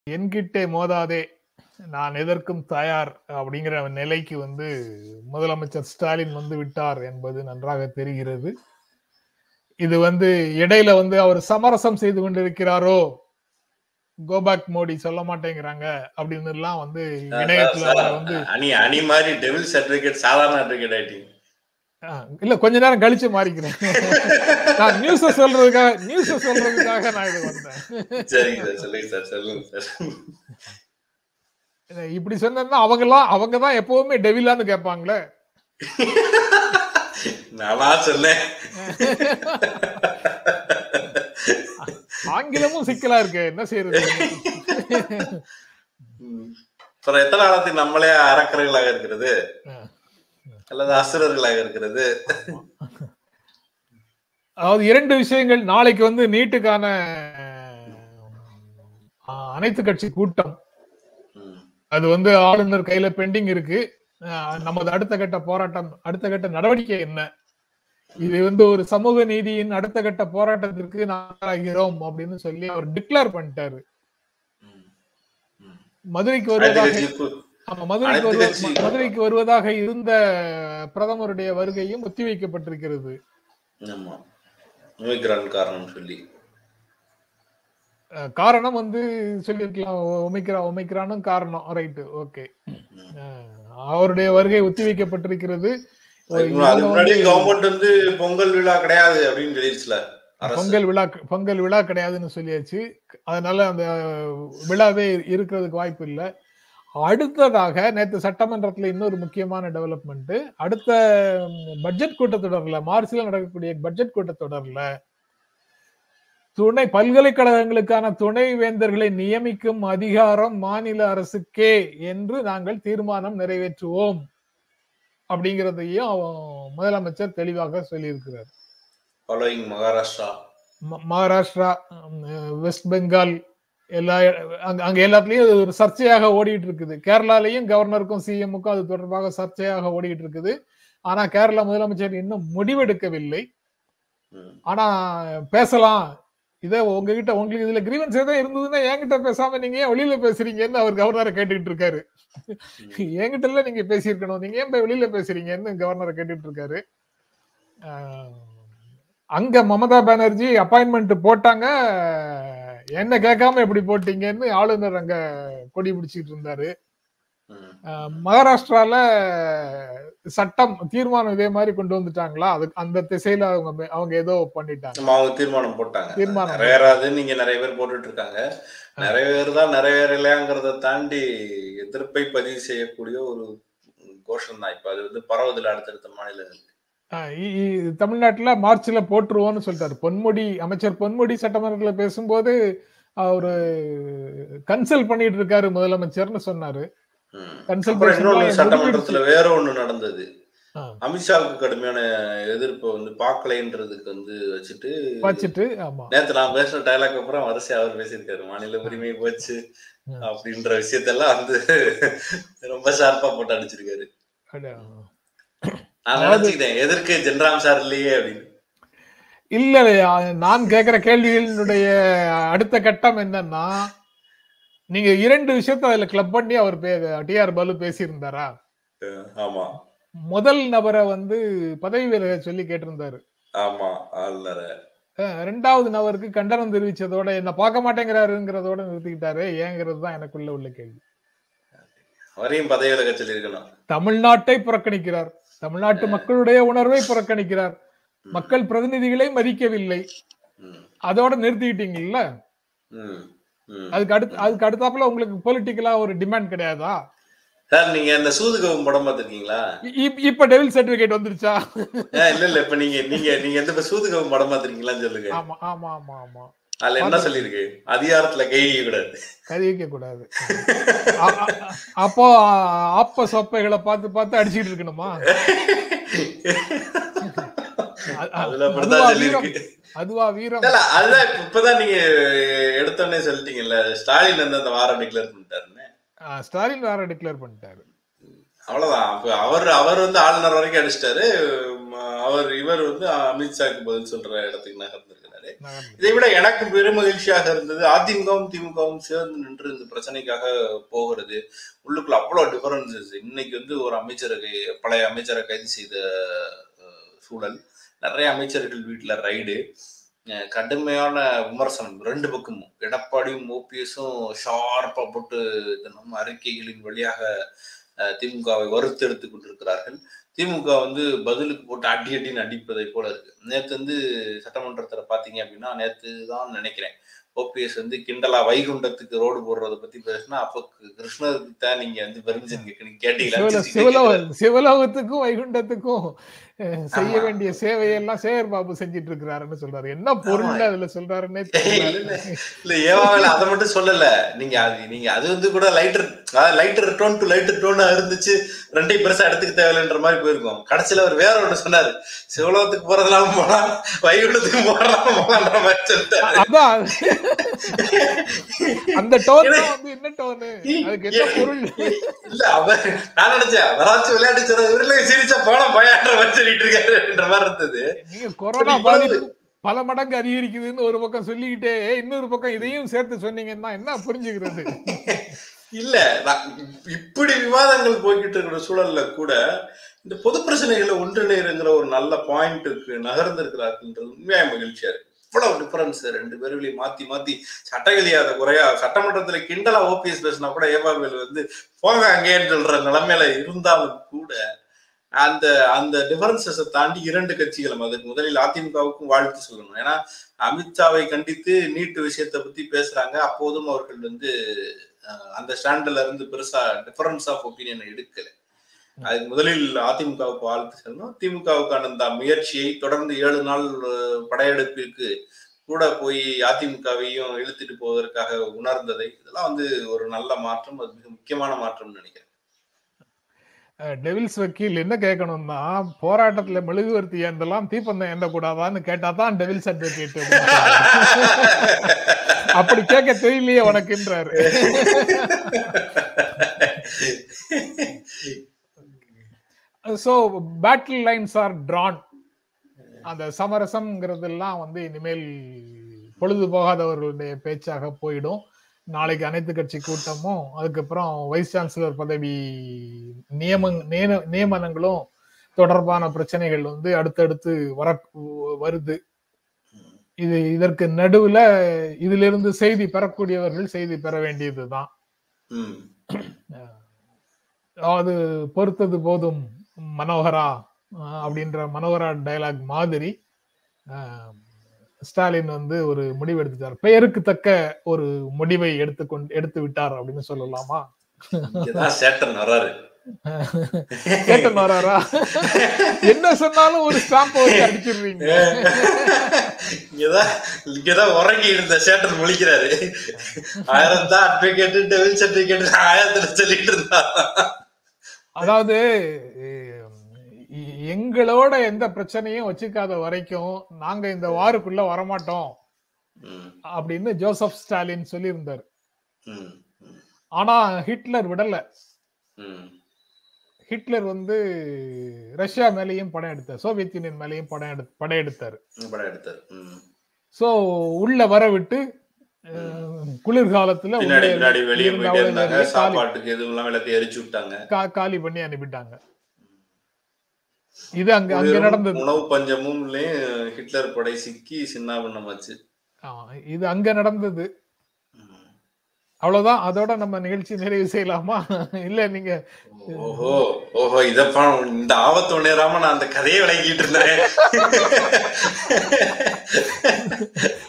என்கிட்டே மோதாதே நான் எதற்கும் தயார் அப்படிங்கிற நிலைக்கு வந்து முதலமைச்சர் ஸ்டாலின் வந்து விட்டார் என்பது நன்றாக தெரிகிறது இது வந்து இடையில வந்து அவர் சமரசம் செய்து கொண்டிருக்கிறாரோ கோபேக் மோடி சொல்ல மாட்டேங்கிறாங்க அப்படின்னு எல்லாம் வந்து இணையத்துல அவரை வந்து அணி அணி மாதிரி டெவில் சர்டிபிகேட் சாதாரண சர்டிபிகேட் ஆயிட்டீங்க ஆ, இல்ல கொஞ்ச நேரம் கழிச்சு மாறிக்கிறேன் நான் நியூஸ சொல்றதுக்காக நியூஸ சொல்றதுக்காக நான் இது வந்தேன் சரிங்க சார் சொல்லுங்க சார் சொல்லுங்க சார் இப்படி சொன்னா அவங்க எல்லாம் அவங்க தான் எப்பவுமே டெவிலான்னு கேட்பாங்களே நானா சொன்னேன் ஆங்கிலமும் சிக்கலா இருக்கு என்ன செய்யறது ம். அப்புறம் எத்தனை காலத்துக்கு நம்மளே அரக்கர்களாக இருக்கிறது அல்லது அசுரர்களாக இருக்கிறது அதாவது இரண்டு விஷயங்கள் நாளைக்கு வந்து நீட்டுக்கான ஆ, அனைத்து கட்சி கூட்டம் ம். அது வந்து ஆளுநர் கையில பெண்டிங் இருக்கு ஆ, நமது அடுத்த கட்ட போராட்டம் அடுத்த கட்ட நடவடிக்கை என்ன இது வந்து ஒரு சமூக நீதியின் அடுத்த கட்ட போராட்டத்திற்கு நாளாகிறோம் அப்படின்னு சொல்லி அவர் டிக்ளேர் பண்ணிட்டாரு ம். ம். மதுரைக்கு அனைத்து வருவதாக கட்சி கூ- ஆமா மதுரைக்கு அனைத்து வருவ- கட்சி- மதுரைக்கு வருவதாக இருந்த பிரதமருடைய வருகையும் ஒத்திவைக்கப்பட்டிருக்கிறது ஆமா ஒமிக்ரான் காரணம் சொல்லி அஹ் காரணம் வந்து சொல்லியிருக்கலாம் ஒ- ஒமிக்ரா ஒமிக்ரானும் காரணம் ரைட்டு ஓகே அவருடைய வருகை ஒத்திவைக்கப்பட்டிருக்கிறது அதுக்கு இவங்க அதுக்கு முன்னாடி வந்து கவர்மெண்ட் வந்து பொங்கல் விழா கிடையாது அப்படின்னு சொல்லிடுச்சுல அரசு பொங்கல் விழா பொங்கல் விழா கிடையாதுன்னு சொல்லியாச்சு அதனால அந்த விழாவே இருக்கிறதுக்கு வாய்ப்பு இல்லை அடுத்ததாக நேற்று சட்டமன்றத்துல இன்னொரு முக்கியமான டெவலப்மெண்ட் அடுத்த பட்ஜெட் கூட்டத்தொடர்ல மார்ச்ல நடக்கக்கூடிய பட்ஜெட் கூட்டத்தொடர்ல துணை பல்கலைக்கழகங்களுக்கான துணை வேந்தர்களை நியமிக்கும் அதிகாரம் மாநில அரசுக்கே என்று நாங்கள் தீர்மானம் நிறைவேற்றுவோம் அப்படிங்கிறதையும் அவ- முதலமைச்சர் தெளிவாக சொல்லியிருக்கிறார் ஃபாலோயிங் மகாராஷ்டிரா ம- மகாராஷ்டிரா உம், வெஸ்ட் பெங்கால் எல்லா அங்க அங்க எல்லாத்துலயும் அது ஒரு சர்ச்சையாக ஓடிட்டு இருக்குது கேரளாலையும் கவர்னருக்கும் சிஎம்முக்கும் அது தொடர்பாக சர்ச்சையாக ஓடிட்டு இருக்குது ஆனா கேரளா முதலமைச்சர் இன்னும் முடிவெடுக்கவில்லை ம். ஆனா பேசலாம் இதை உங்ககிட்ட உங்களுக்கு இதுல கிரீவன்ஸ் ஏதாவது இருந்ததுன்னா என்கிட்ட பேசாம நீங்க ஏன் வெளியில பேசுறீங்கன்னு அவர் கவர்னரை கேட்டுக்கிட்டு இருக்காரு என்கிட்ட எல்லாம் நீங்க பேசியிருக்கணும் நீங்க ஏன் போய் வெளியில பேசுறீங்கன்னு கவர்னரை கேட்டுட்டு இருக்காரு ஆஹ் அங்க மமதா பானர்ஜி அப்பாயின்மெண்ட் போட்டாங்க என்ன கேட்காம எப்படி போட்டீங்கன்னு ஆளுநர் அங்க கொடி பிடிச்சிட்டு இருந்தாரு ம். ஆஹ் மகாராஷ்டிரால சட்டம் தீர்மானம் இதே மாதிரி கொண்டு வந்துட்டாங்களா அதுக்கு அந்த திசையில அவங்க மே- அவங்க ஏதோ பண்ணிட்டாங்க நம்ம அவங்க தீர்மானம் போட்டாங்க தீர்மானம் நிறைவேறாது நீங்க நிறைய பேர் போட்டுட்டு இருக்காங்க நிறைவேறுதா நிறைவேறலையாங்கிறத தாண்டி எதிர்ப்பை பதிவு செய்யக்கூடிய ஒரு கோஷம் தான் இப்ப அது வந்து பரவுதில்ல அடுத்தடுத்த மாநிலங்களுக்கு ஆஹ் இ- இ- தமிழ்நாட்டுல மார்ச்ல போட்டுருவோம்னு சொல்லிட்டாரு பொன்முடி அமைச்சர் பொன்முடி சட்டமன்றத்துல பேசும்போது அவரு கன்சல்ட் பண்ணிட்டு இருக்காரு முதலமைச்சர்னு சொன்னாரு ம். அப்புறம் கன்சல்டேஷன் இன்னொன்னு சட்டமன்றத்துல வேற ஒண்ணு நடந்தது ஆ. அமித்ஷாவுக்கு கடுமையான எதிர்ப்பை வந்து பார்க்கலைன்றதுக்கு வந்து வச்சுட்டு வச்சுட்டு ஆமா நேத்து நான் பேசுன டைலாக் அப்புறம் வரிசை அவர் பேசியிருக்காரு மாநில உரிமை போச்சு ம். அப்படின்ற விஷயத்தெல்லாம் வந்து ரொம்ப ஷார்ப்பா போட்டு அடிச்சிருக்காரு அட- நான் அதாவது- நினைச்சுக்கிட்டேன் எதற்கு ஜென்ராம் சார் இல்லையே அப்படின்னு இல்ல அஹ் நான் கேக்குற கேள்விகளினுடைய அடுத்த கட்டம் என்னன்னா நீங்க இரண்டு விஷயத்த அதுல கிளப் பண்ணி அவர் டிஆர் பாலு பேசியிருந்தாரா அஹ் ஆமா முதல் நபரை வந்து பதவி விலக சொல்லி கேட்டிருந்தாரு ஆமா ஆளுநர் அஹ் ரெண்டாவது நபருக்கு கண்டனம் தெரிவிச்சதோட என்ன பார்க்க மாட்டேங்கிறாருங்கிறதோட நிறுத்திக்கிட்டாரு ஏங்கிறது தான் எனக்குள்ள உள்ள கேள்வி அவரையும் பதவி விலக சொல்லியிருக்கணும் தமிழ்நாட்டை புறக்கணிக்கிறார் தமிழ்நாட்டு மக்களுடைய உணர்வை புறக்கணிக்கிறார் மக்கள் பிரதிநிதிகளை மதிக்கவில்லை ம், அதோட நிறுத்திக்கிட்டீங்கல்ல ம், ம். அதுக்கு அடுத்து அதுக்கு அடுத்தாப்புல உங்களுக்கு பொலிட்டிக்கலா ஒரு டிமாண்ட் கிடையாதா சார் நீங்க இந்த சூதுகவும் படம் பார்த்திருக்கீங்களா இ- இப்- இப்ப டெவில் சர்டிபிகேட் வந்துருச்சா ஏன் இல்ல இல்ல இப்ப நீங்க நீங்க நீங்க எந்த இப்ப சூதுகவும் படம் பார்த்திருக்கீங்களான்னு சொல்லுங்க ஆமா ஆமா ஆமா ஆமா அதுல என்ன சொல்லியிருக்கு அதிகாரத்துல கை கூடாது கதிவிக்க கூடாது அ- அ- அப்போ ஆப்ப சொப்பைகளை பார்த்து பார்த்து அடிச்சுட்டு இருக்கணுமா அ- அ- அதுல அதுவா அப்படிதான் வீரம் சொல்லியிருக்கு அதுவா வீரம் இல்ல அதுதான் இப்ப- இப்பதான் நீங்க எடுத்தோடனே சொல்லிட்டீங்கல்ல ஸ்டாலின் வந்து அந்த வாரம் டிக்ளேர் பண்ணிட்டாருன்னு ஆ, ஸ்டாலின் வேற டிக்ளேர் பண்ணிட்டாரு அவ்வளவுதான் அப்ப அவர் அவர் வந்து ஆளுநர் வரைக்கும் அடிச்சிட்டாரு ம, அவர் இவர் வந்து அமித்ஷாக்கு பதில் சொல்ற இடத்துக்கு நகர்ந்திருக்கிறாரு நகர்ந்தாரு நகர்ந்து. இதை விட எனக்கு பெரும் மகிழ்ச்சியாக இருந்தது அதிமுகவும் திமுகவும் சேர்ந்து நின்று இந்த பிரச்சனைக்காக போகிறது உள்ளுக்குள்ள அவ்வளவு டிஃபரன்சஸ் இன்னைக்கு வந்து ஒரு அமைச்சரை கை- பழைய அமைச்சரை கைது செய்த அஹ், சூழல் நிறைய அமைச்சர்கள் வீட்டுல ரைடு அஹ், கடுமையான விமர்சனம் ரெண்டு பக்கமும் எடப்பாடியும் ஓபிஎஸும் ஷார்ப்பா போட்டு தினமும் அறிக்கைகளின் வழியாக அஹ், திமுகவை வறுத்தெடுத்து கொண்டிருக்கிறார்கள் திமுக வந்து பதிலுக்கு போட்டு அடி அடின்னு அடிப்பதை போல இருக்கு நேத்து வந்து சட்டமன்றத்துல பாத்தீங்க அப்படின்னா நேத்து தான் நினைக்கிறேன் ஓபிஎஸ் வந்து கிண்டலா வைகுண்டத்துக்கு ரோடு போடுறத பத்தி பேசினா அப்போ கிருஷ்ணருக்கு தான் நீங்க வந்து பெர்மிஷன் கேட்டீங்களா சிவல- சிவலோக சிவலோகத்துக்கும் வைகுண்டத்துக்கும் அஹ், செய்ய ஆமா. வேண்டிய சேவையெல்லாம் சேகர் பாபு செஞ்சிட்டு இருக்கிறாருன்னு சொல்றாரு என்ன பொருள் ஆமா. அதுல சொல்றாருன்னே இல்ல, தெரியல இல்ல ஏவாவில அதை மட்டும் சொல்லல நீங்க அது நீங்க அது வந்து கூட லைட்டர் அதாவது லைட்டர் டோன் டு லைட்டர் டோனா இருந்துச்சு ரெண்டையும் பெருசா எடுத்துக்க தேவையில்லைன்ற மாதிரி போயிருக்கும் கடைசியில அவர் வேற ஒண்ணு சொன்னாரு சிவலோகத்துக்கு போறதெல்லாம் போலாம் வைகுண்டத்துக்கு போறதெல்லாம் போலான்ற மாதிரி சொல்லிட்டாரு அதான் அந்த டோன் வந்து என்ன டோனு அதுக்கு என்ன பொருள் இல்ல அவர் நான் நினைச்சேன் அவராச்சும் விளையாட்டு சொன்ன இவருல சிரிச்சா போன பயான்ற மாதிரி சொல்லிட்டு இருக்காருன்ற மாதிரி இருந்தது நீங்க கொரோனா இவ்வளவு- பாதிப்பு பல மடங்கு அதிகரிக்குதுன்னு ஒரு பக்கம் சொல்லிக்கிட்டே இன்னொரு பக்கம் இதையும் சேர்த்து சொன்னீங்கன்னா என்ன புரிஞ்சுக்கிறது இல்ல நான் இப்படி விவாதங்கள் போய்கிட்டு இருக்கிற சூழல்ல கூட இந்த பொது பிரச்சனைகளை ஒன்றிணைங்கிற ஒரு நல்ல பாயிண்ட்டுக்கு நகர்ந்திருக்கிறார்கள்ன்றது உண்மையா மகிழ்ச்சியா இருக்கு இவ்வளவு டிஃபரன்ஸ் ரெண்டு பேர்களையும் மாத்தி மாத்தி சட்டகலியாத குறையா சட்டமன்றத்துல கிண்டலா ஓபிஎஸ் பேசினா கூட ஏபாவேல் வந்து போங்க அங்கேன்னு சொல்ற நிலைமையில இருந்தாலும் கூட அந்த அந்த டிஃபரன்சஸை தாண்டி இரண்டு கட்சிகளும் அதுக்கு முதலில் அதிமுகவுக்கும் வாழ்த்து சொல்லணும் ஏன்னா அமித்ஷாவை கண்டித்து நீட் விஷயத்தை பத்தி பேசுறாங்க அப்போதும் அவர்கள் வந்து அஹ், அந்த ஸ்டாண்ட்ல இருந்து பெருசா டிஃபரன்ஸ் ஆஃப் ஒப்பீனியன் எடுக்கல அதுக்கு முதலில் அதிமுகவுக்கு வாழ்த்து சொல்லணும் திமுகவுக்கான அந்த முயற்சியை தொடர்ந்து ஏழு நாள் அஹ், படையெடுப்பிற்கு கூட போய் அதிமுகவையும் இழுத்துட்டு போவதற்காக உணர்ந்ததை இதெல்லாம் வந்து ஒரு நல்ல மாற்றம் அது மிக முக்கியமான மாற்றம்னு நினைக்கிறேன் டெவில்ஸ் வக்கீல் என்ன கேட்கணும்னா போராட்டத்துல மெழுகுவர்த்தி ஏந்தலாம் தீப்பந்தம் ஏந்த கூடாதான்னு கேட்டா தான் டெவில்ஸ் அட்வொகேட் அப்படி கேட்க தெரியலையே உனக்குன்றாரு so battle lines are drawn அந்த சமரசம்ங்கிறதெல்லாம் வந்து இனிமேல் பொழுது போகாதவர்களுடைய பேச்சாக போயிடும் நாளைக்கு அனைத்து கட்சி கூட்டமும் அதுக்கப்புறம் வைஸ் சான்சலர் பதவி நியம நிய- நியமனங்களும் தொடர்பான பிரச்சனைகள் வந்து அடுத்தடுத்து வர வருது இது இதற்கு நடுவுல இதிலிருந்து செய்தி பெறக்கூடியவர்கள் செய்தி பெற வேண்டியதுதான் ம் அதாவது பொறுத்தது போதும் மனோகரா அஹ், அப்படின்ற மனோகரா டயலாக் மாதிரி அஹ், ஸ்டாலின் வந்து ஒரு முடிவு எடுத்துட்டார் பெயருக்கு தக்க ஒரு முடிவை எடுத்துக்கொண்டு எடுத்து விட்டார் அப்படின்னு சொல்லலாமா இங்கதான் சேட்டன் வர்றாரு கேட்டன் வராரா என்ன சொன்னாலும் ஒரு ஸ்டாம்ப் வச்சு அடிச்சிடுறீங்க இங்கதான் இங்கதான் உறங்கி இருந்த சேட்டன் முழிக்கிறாரு ஆயிரம் தான் அட்வொகேட் டெவில் சர்டிபிகேட் ஆயிரத்துல சொல்லிட்டு இருந்தா அதாவது எ- எங்களோட எந்த பிரச்சனையும் வச்சுக்காத வரைக்கும் நாங்க இந்த வாருக்குள்ள வரமாட்டோம் ம், அப்படின்னு ஜோசப் ஸ்டாலின் சொல்லியிருந்தார் ம், ம், ஆனா ஹிட்லர் விடல ம். ஹிட்லர் வந்து ரஷ்யா மேலேயும் படம் எடுத்தார் சோவியத் யூனியன் மேலேயும் படம் எடு படையெடுத்தார் படம் எடுத்தாரு ம். சோ உள்ள வர விட்டு அஹ், குளிர்காலத்துல பின்னாடி உள்ளே பின்னாடி வெளியே இருந்த போயிட்டே அவ்வளவு இருந்தாங்க பேரையும் காலி- சாப்பாட்டுக்கு எதுவும் இல்லாம எல்லாத்தையும் எரிச்சு விட்டாங்க கா- காலி பண்ணி அனுப்பிட்டாங்க இது அங்க அங்க குளிரும் நடந்தது உணவு பஞ்சமும் ஹிட்லர் படை சிக்கி சின்னாபின்னமாச்சு ஆமா, இது அங்க நடந்தது ம். அவ்வளவுதான் அதோட நம்ம நிகழ்ச்சி நிறைவு செய்யலாமா இல்ல நீங்க ஓஹோ ஓஹோ இதப்பா இந்த ஆபத்து நேராம நான் அந்த கதையை விளக்கிட்டு இருந்தேன்